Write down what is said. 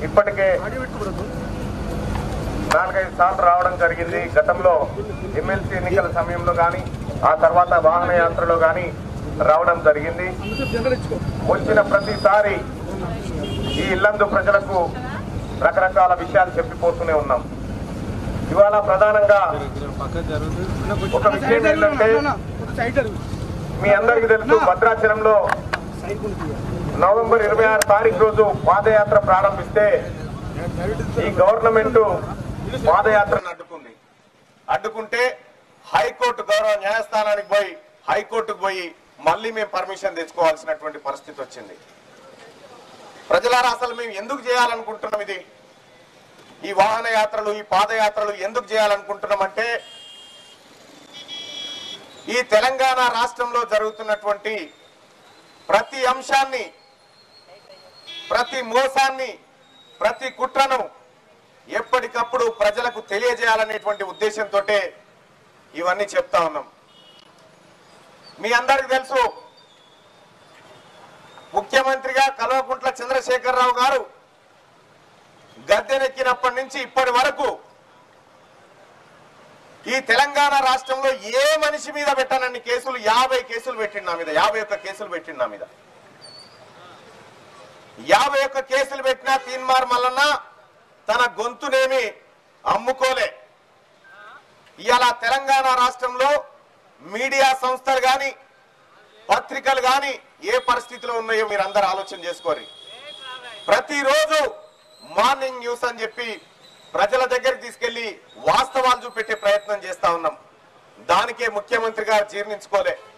ఇప్పటికే నాలుగైదు సార్లు రావడం జరిగింది గతంలో ఎమ్మెల్సీ ఎన్నికల సమయంలో కానీ ఆ తర్వాత వాహన యాత్రలో కానీ రావడం జరిగింది వచ్చిన ప్రతిసారి ఈ ఇల్లందు ప్రజలకు రకరకాల విషయాలు చెప్పిపోతూనే ఉన్నాం ఇవాళ ప్రధానంగా ఒక విషయం ఏంటంటే మీ అందరికీ తెలుసు భద్రాచలంలో నవంబర్ ఇరవై ఆరు తారీఖు రోజు పాదయాత్ర ప్రారంభిస్తే ఈ గవర్నమెంట్ పాదయాత్రను అడ్డుకుంది అడ్డుకుంటే హైకోర్టు గౌరవ న్యాయస్థానానికి పోయి హైకోర్టుకు పోయి మళ్ళీ మేము పర్మిషన్ తెచ్చుకోవాల్సినటువంటి పరిస్థితి వచ్చింది ప్రజలారా అసలు మేము ఎందుకు చేయాలనుకుంటున్నాం ఇది ఈ వాహన యాత్రలు ఈ పాదయాత్రలు ఎందుకు చేయాలనుకుంటున్నామంటే ఈ తెలంగాణ రాష్ట్రంలో జరుగుతున్నటువంటి ప్రతి అంశాన్ని ప్రతి మోసాన్ని ప్రతి కుట్రను ఎప్పటికప్పుడు ప్రజలకు తెలియజేయాలనేటువంటి ఉద్దేశంతో ఇవన్నీ చెప్తా ఉన్నాం మీ అందరికి తెలుసు ముఖ్యమంత్రిగా కల్వకుంట్ల చంద్రశేఖరరావు గారు గద్దెనెక్కినప్పటి నుంచి ఇప్పటి వరకు ఈ తెలంగాణ రాష్ట్రంలో ఏ మనిషి మీద పెట్టనన్ని కేసులు యాభై కేసులు పెట్టిండు నా మీద యాభై ఒక్క కేసులు పెట్టిండు నా మీద యాభై ఒక్క కేసులు పెట్టినా తీన్మార్ మల్లన్న తన గొంతునేమి అమ్ముకోలే ఇవాళ తెలంగాణ రాష్ట్రంలో మీడియా సంస్థలు గాని పత్రికలు గాని ఏ పరిస్థితిలో ఉన్నాయో మీరు అందరు ఆలోచన చేసుకోరి ప్రతిరోజు మార్నింగ్ న్యూస్ అని చెప్పి ప్రజల దగ్గరికి తీసుకెళ్లి వాస్తవాలు చూపెట్టే ప్రయత్నం చేస్తా ఉన్నాం దానికే ముఖ్యమంత్రి గారు జీర్ణించుకోలే